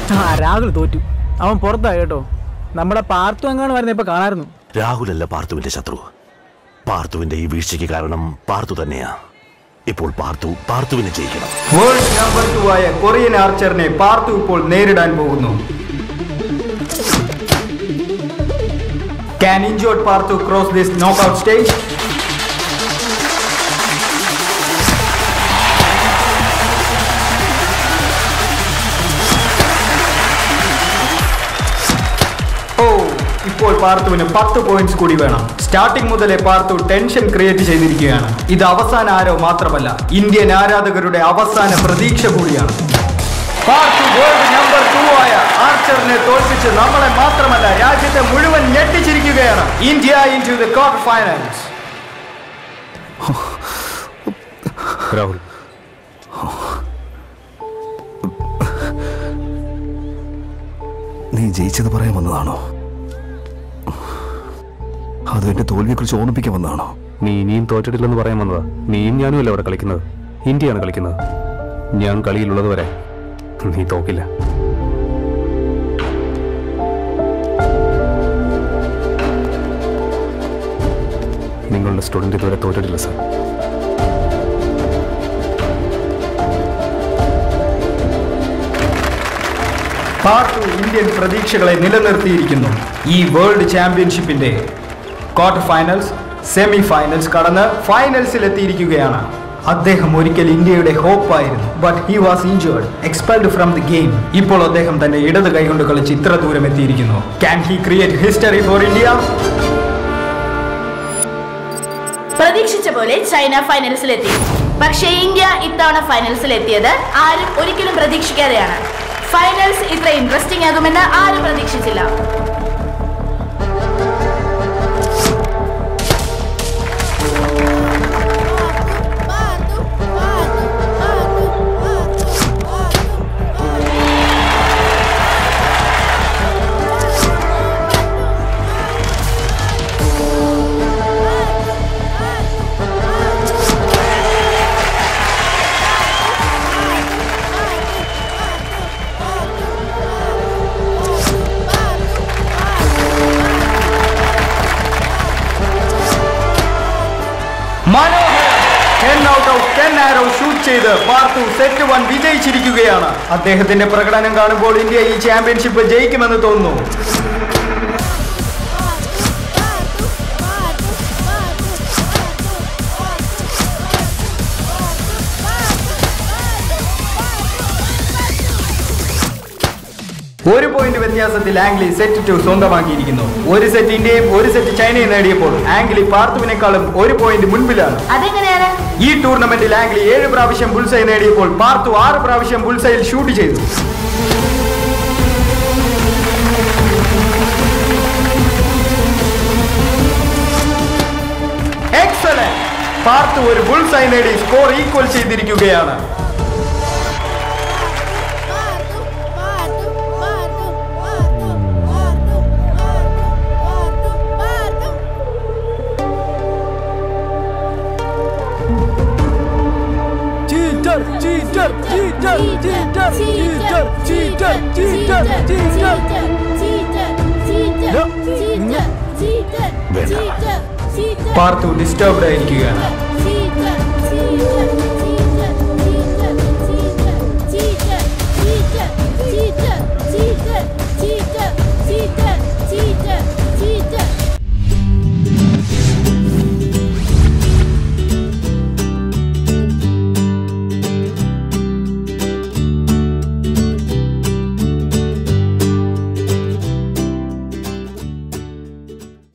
ആ രാഹുൽ തോറ്റു അവൻ പുറത്തായി കേട്ടോ നമ്മുടെ പാർത്തു എങ്ങാണ് വരുന്ന ഇപ്പൊ കാണായിരുന്നു രാഹുലല്ല പാർത്തുവിന്റെ ശത്രു പാർത്തുവിന്റെ ഈ വീഴ്ചയ്ക്ക് കാരണം പാർത്തു തന്നെയാ ഇപ്പോൾ പാർത്തു പാർത്തുവിനെ ജയിക്കണം വേൾഡ് നമ്പർ ടു ആയ കൊറിയൻ ആർച്ചറിനെ പാർത്തു ഇപ്പോൾ നേരിടാൻ പോകുന്നു Can injured Parthu cross this knockout stage? ഓ ഇപ്പോൾ പാർത്തുവിന് പത്ത് പോയിന്റ്സ് കൂടി വേണം സ്റ്റാർട്ടിംഗ് മുതലേ പാർത്തു ടെൻഷൻ ക്രിയേറ്റ് ചെയ്തിരിക്കുകയാണ് ഇത് അവസാന ആരോ മാത്രമല്ല ഇന്ത്യൻ ആരാധകരുടെ അവസാന പ്രതീക്ഷ കൂടിയാണ് പാർത്തു വേൾഡ് നമ്പർ ടു ആയ ആർച്ചറിനെ തോൽപ്പിച്ച് നമ്മളെ മാത്രമല്ല രാജ്യത്തെ മുഴുവൻ ഞെട്ടിച്ചിരിക്കുകയാണ് India in to the quarter finals Rahul നീ ജയിച്ചത് പറയാൻ വന്നതാണോ അത് എന്റെ തോൽവിയെക്കുറിച്ച് ഓർമ്മിപ്പിക്കാൻ വന്നതാണോ നീ ഇനിയും തോറ്റിട്ടില്ലെന്ന് പറയാൻ വന്നതാ നീയും ഞാനും അല്ല അവിടെ കളിക്കുന്നത് ഇന്ത്യയാണ് കളിക്കുന്നത് ഞാൻ കളിയിലുള്ളത് വരെ നീ തോക്കില്ല നിങ്ങളുടെ സ്റ്റുഡന്റ് ഇതുവരെ തോറ്റിട്ടില്ല സാർ പാർത്തു ഇന്ത്യൻ പ്രതീക്ഷകളെ നിലനിർത്തിയിരിക്കുന്നു ഈ വേൾഡ് ചാമ്പ്യൻഷിപ്പിന്റെ ക്വാർട്ടർ ഫൈനൽസ് സെമി ഫൈനൽസ് കടന്ന് ഫൈനൽസിൽ എത്തിയിരിക്കുകയാണ് അദ്ദേഹം ഒരിക്കൽ ഇന്ത്യയുടെ ഹോപ്പായിരുന്നു but he was injured expelled from the game ഇപ്പോൾ അദ്ദേഹം തന്റെ ഇടത് കൈകൊണ്ട് കളിച്ച് ഇത്ര ദൂരം എത്തിയിരിക്കുന്നു can he create history for India പ്രതീക്ഷിച്ച പോലെ ചൈന ഫൈനൽസിലെത്തി പക്ഷേ ഇന്ത്യ ഇത്തവണ ഫൈനൽസിലെത്തിയത് ആരും ഒരിക്കലും പ്രതീക്ഷിക്കാതെയാണ് ഫൈനൽസ് ഇത്ര ഇൻട്രസ്റ്റിംഗ് ആകുമെന്ന് ആരും പ്രതീക്ഷിച്ചില്ല മനോഹരം ten out of ten arrow shoot ചെയ്ത് പാർത്തു സെറ്റ് വൺ വിജയിച്ചിരിക്കുകയാണ് അദ്ദേഹത്തിന്റെ പ്രകടനം കാണുമ്പോൾ ഇന്ത്യ ഈ ചാമ്പ്യൻഷിപ്പ് ജയിക്കുമെന്ന് തോന്നുന്നു ഒരു പോയിന്റ് വ്യത്യാസത്തിൽ ആംഗ്ലി സെറ്റ് ടു സ്വന്തമാക്കിയിരിക്കുന്നു ഒരു സെറ്റ് ഇന്ത്യയും ഒരു സെറ്റ് ചൈനയും നേടിയപ്പോൾ ആംഗ്ലി പാർത്തുവിനേക്കാളും ഒരു പോയിന്റ് മുൻപിലാണ് അതെങ്ങനെയാണ് ഈ ടൂർണമെന്റിൽ ആംഗ്ലി ഏഴ് പ്രാവശ്യം ബുൾസൈ നേടിയപ്പോൾ പാർത്തു ആറ് പ്രാവശ്യം ബുൾസൈയിൽ ഷൂട്ട് ചെയ്തു എക്സലന്റ് പാർത്തു ഒരു ബുൾസൈ നേടി സ്കോർ ഈക്വൽ ചെയ്തിരിക്കുകയാണ് cheater cheater cheater cheater cheater cheater cheater cheater Parthu disturbed ആയിരിക്കുകയാണ്